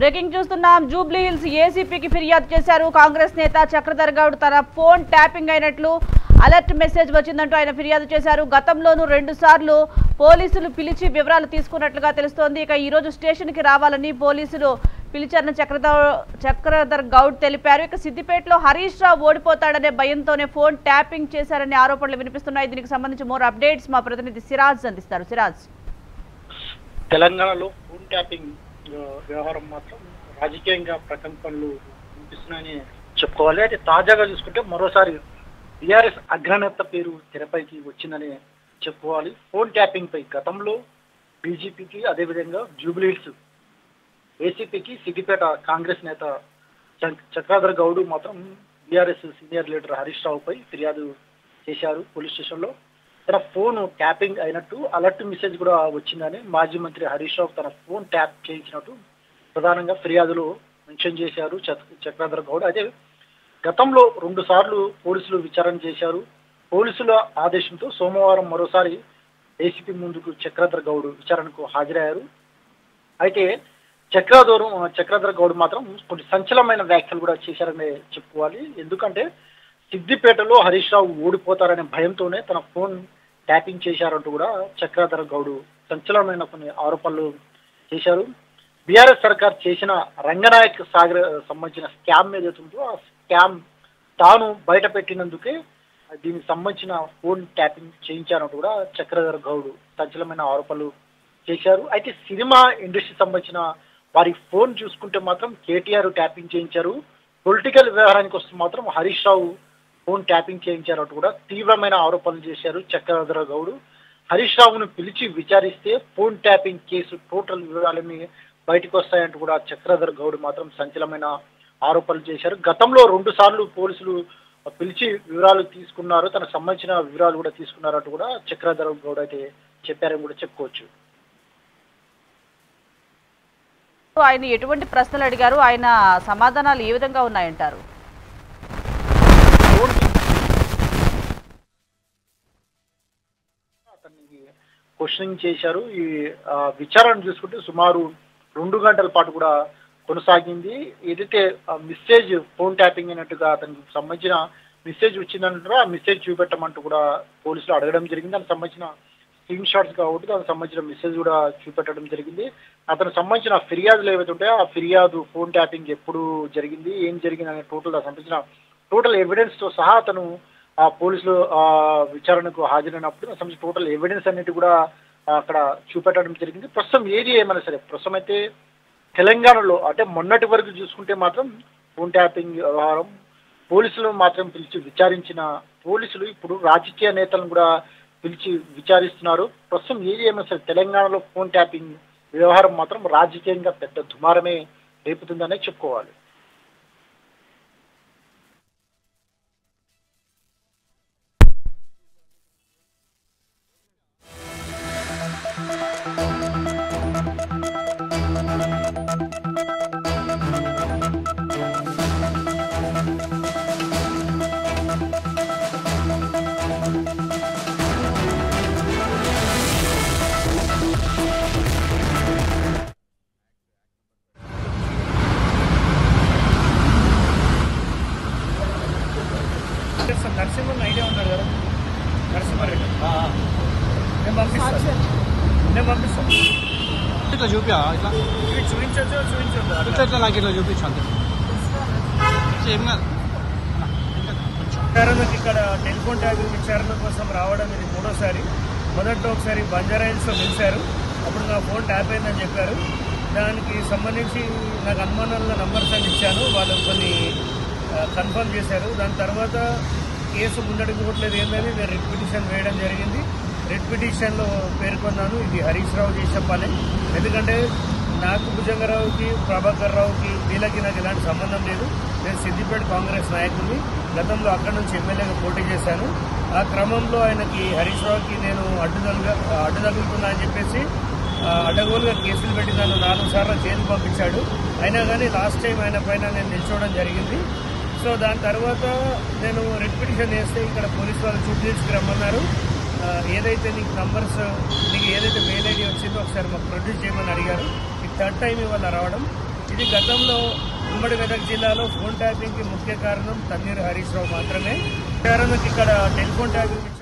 breaking చూస్తున్నాం Jubilee hills ఏసీపీకి ఫిర్యాదు చేశారు కాంగ్రెస్ నేత చక్రధర్ గౌడ్ తన ఫోన్ ట్యాపింగ్ అయినట్లు అలర్ట్ మెసేజ్ వచ్చిందంటూ ఆయన ఫిర్యాదు చేశారు గతంలోనూ రెండు సార్లు పోలీసులు పిలిచి వివరాలు తీసుకున్నట్లుగా తెలుస్తోంది ఇక ఈ రోజు స్టేషన్ కి రావాలని పోలీసులు పిలిచారని చక్రధర్ చక్రధర్ గౌడ్ తెలిపారు ఇక సిద్దిపేటలో హరీష్ రావు ఓడిపోతాడనే భయంతోనే ఫోన్ ట్యాపింగ్ చేశారనే ఆరోపణలు వినిపిస్తున్నాయి దీనికి సంబంధించి మోర్ అప్డేట్స్ మా ప్రతినిధి సిరాజ్ అందిస్తారు సిరాజ్ తెలంగాణలో ఫోన్ ట్యాపింగ్ ఆ, వ్యవహారం మాత్రం రాజకీయంగా ప్రకంపనలు వినిపిస్తున్నాయని చెప్పుకోవాలి అయితే తాజాగా చూసుకుంటే మరోసారి బీఆర్ఎస్ అగ్రనేత పేరు తెరపైకి వచ్చిందని చెప్పుకోవాలి ఫోన్ ట్యాపింగ్ పై గతంలో బీజేపీకి అదేవిధంగా జూబ్లీహిల్స్ ఏసీపీకి సిద్దిపేట కాంగ్రెస్ నేత చక్- చక్రాధర్ గౌడ్ మాత్రం బీఆర్ఎస్ సీనియర్ లీడర్ హరీష్ రావుపై ఫిర్యాదు చేశారు పోలీస్ స్టేషన్లో తన ఫోన్ ట్యాపింగ్ అయినట్టు అలర్ట్ మెసేజ్ కూడా వచ్చిందని మాజీ మంత్రి హరీష్ రావు తన ఫోన్ ట్యాప్ చేయించినట్టు ప్రధానంగా ఫిర్యాదులో మెన్షన్ చేశారు చక్- చక్రాధర్ గౌడ్ అయితే గతంలో రెండు సార్లు పోలీసులు విచారణ చేశారు పోలీసుల ఆదేశంతో సోమవారం మరోసారి ఏసీపీ ముందుకు చక్రాధర్ గౌడ్ విచారణకు హాజరయ్యారు అయితే చక్రాధర్ చక్రాధర్ గౌడ్ మాత్రం కొన్ని సంచలనమైన వ్యాఖ్యలు కూడా చేశారని చెప్పుకోవాలి ఎందుకంటే సిద్దిపేటలో హరీష్ రావు ఓడిపోతారనే భయంతోనే తన ఫోన్ ట్యాపింగ్ చేశారంటూ కూడా చక్రాధర్ గౌడ్ సంచలనమైన కొన్ని ఆరోపణలు చేశారు బీఆర్ఎస్ సర్కార్ చేసిన రంగనాయక్ సాగర్ సంబంధించిన స్కామ్ ఏదైతే ఉందో ఆ స్కామ్ తాను బయట పెట్టినందుకే దీనికి సంబంధించిన ఫోన్ ట్యాపింగ్ చేయించారంటూ కూడా చక్రధర్ గౌడ్ సంచలనమైన ఆరోపణలు చేశారు అయితే సినిమా ఇండస్ట్రీ సంబంధించిన వారి ఫోన్ చూసుకుంటే మాత్రం కేటీఆర్ ట్యాపింగ్ చేయించారు పొలిటికల్ వ్యవహారానికి వస్తే మాత్రం హరీష్ రావు ఫోన్ ట్యాపింగ్ చేయించారంటూ కూడా తీవ్రమైన ఆరోపణలు చేశారు చక్రధర గౌడ్ హరీష్ రావును పిలిచి విచారిస్తే ఫోన్ ట్యాపింగ్ కేసు టోటల్ వివరాలన్నీ బయటకు వస్తాయంటూ కూడా చక్రధర్ గౌడ్ మాత్రం సంచలనమైన ఆరోపణలు చేశారు గతంలో రెండు సార్లు పోలీసులు పిలిచి వివరాలు తీసుకున్నారు తనకు సంబంధించిన వివరాలు కూడా తీసుకున్నారంటూ కూడా చక్రధర్ గౌడ్ అయితే చెప్పారని కూడా చెప్పుకోవచ్చు ఆయన ఎటువంటి ప్రశ్నలు అడిగారు ఆయన సమాధానాలు ఏ విధంగా ఉన్నాయంటారు ఫోన్ అతన్ని క్వశ్చనింగ్ చేశారు ఈ ఆ, విచారణ చూసుకుంటే సుమారు రెండు గంటల పాటు కూడా కొనసాగింది ఏదైతే మెసేజ్ ఫోన్ ట్యాపింగ్ అయినట్టుగా అతనికి సంబంధించిన మెసేజ్ వచ్చిందంటారో ఆ మెసేజ్ చూపెట్టమంటూ కూడా పోలీసులు అడగడం జరిగింది దానికి సంబంధించిన స్క్రీన్ షాట్స్ కాబట్టి దానికి సంబంధించిన మెసేజ్ కూడా చూపెట్టడం జరిగింది అతనికి సంబంధించిన ఫిర్యాదులు ఏవైతే ఉంటాయో ఆ ఫిర్యాదు ఫోన్ ట్యాపింగ్ ఎప్పుడు జరిగింది ఏం జరిగింది అనే టోటల్ దానికి సంబంధించిన టోటల్ ఎవిడెన్స్ తో సహా అతను ఆ పోలీసులు ఆ విచారణకు హాజరైనప్పుడు దానికి సంబంధించిన టోటల్ ఎవిడెన్స్ అన్నిటి కూడా ఆ, అక్కడ చూపెట్టడం జరిగింది ప్రస్తుతం ఏది ఏమైనా సరే ప్రస్తుతం అయితే తెలంగాణలో అంటే మొన్నటి వరకు చూసుకుంటే మాత్రం ఫోన్ ట్యాపింగ్ వ్యవహారం పోలీసులు మాత్రం పిలిచి విచారించిన పోలీసులు ఇప్పుడు రాజకీయ నేతలను కూడా పిలిచి విచారిస్తున్నారు ప్రస్తుతం ఏది ఏమైనా సరే తెలంగాణలో ఫోన్ ట్యాపింగ్ వ్యవహారం మాత్రం రాజకీయంగా పెద్ద దుమారమే రేపుతుందనే చెప్పుకోవాలి నరసింహన్ ఐడియా ఉన్నాడు కదా నరసింహారెడ్డి నేను పంపిస్తాను నేను పంపిస్తాను ఇట్లా చూపి ఇట్లా ఇవి చూపించొచ్చు చూపించొద్దు ఇట్లా ఇట్లా నాకు ఇట్లా చూపించు అంతే ఏం కాదు విచారణకు ఇక్కడ టెలిఫోన్ ట్యాగింగ్ విచారణ కోసం రావడం ఇది మూడోసారి మొదట్లో ఒకసారి బంజారా హిల్స్లో పిలిచారు అప్పుడు నా ఫోన్ ట్యాప్ అయిందని చెప్పారు దానికి సంబంధించి నాకు అనుమానాల నంబర్స్ అని ఇచ్చాను వాళ్ళు కొన్ని కన్ఫర్మ్ చేశారు దాని తర్వాత కేసు ముందడుగు పోవట్లేదు ఏందని నేను రిట్ పిటిషన్ వేయడం జరిగింది రిట్ పిటిషన్లో పేర్కొన్నాను ఇది హరీష్ రావు చేసిన పని ఎందుకంటే నాకు భుజంగరావుకి ప్రభాకర్ రావుకి వీళ్ళకి నాకు ఎలాంటి సంబంధం లేదు నేను సిద్దిపేట కాంగ్రెస్ నాయకుడిని గతంలో అక్కడి నుంచి ఎమ్మెల్యేగా పోటీ చేశాను ఆ క్రమంలో ఆయనకి హరీష్ రావుకి నేను అడ్డుదలుగా అడ్డు తగులుతున్నా అని చెప్పేసి ఆ, అడ్డగోలుగా కేసులు పెట్టి నన్ను నాలుగు సార్లు జైలు పంపించాడు అయినా కానీ లాస్ట్ టైం ఆయన పైన నేను నిల్చోవడం జరిగింది సో దాని తర్వాత నేను రిట్ పిటిషన్ చేస్తే ఇక్కడ పోలీసు వాళ్ళు చూపు తీసుకు రమ్మన్నారు ఆ, ఏదైతే నీకు నంబర్స్ నీకు ఏదైతే మెయిల్ ఐడి వచ్చిందో ఒకసారి మాకు ప్రొడ్యూస్ చేయమని అడిగారు ఇది థర్డ్ టైం ఇవాళ రావడం ఇది ఇది గతంలో ఉమ్మడి మెదక్ జిల్లాలో ఫోన్ ట్యాపింగ్ కి ముఖ్య కారణం తన్నీరు హరీష్ రావు మాత్రమే కారణం ఇక్కడ టెలిఫోన్ ట్యాపింగ్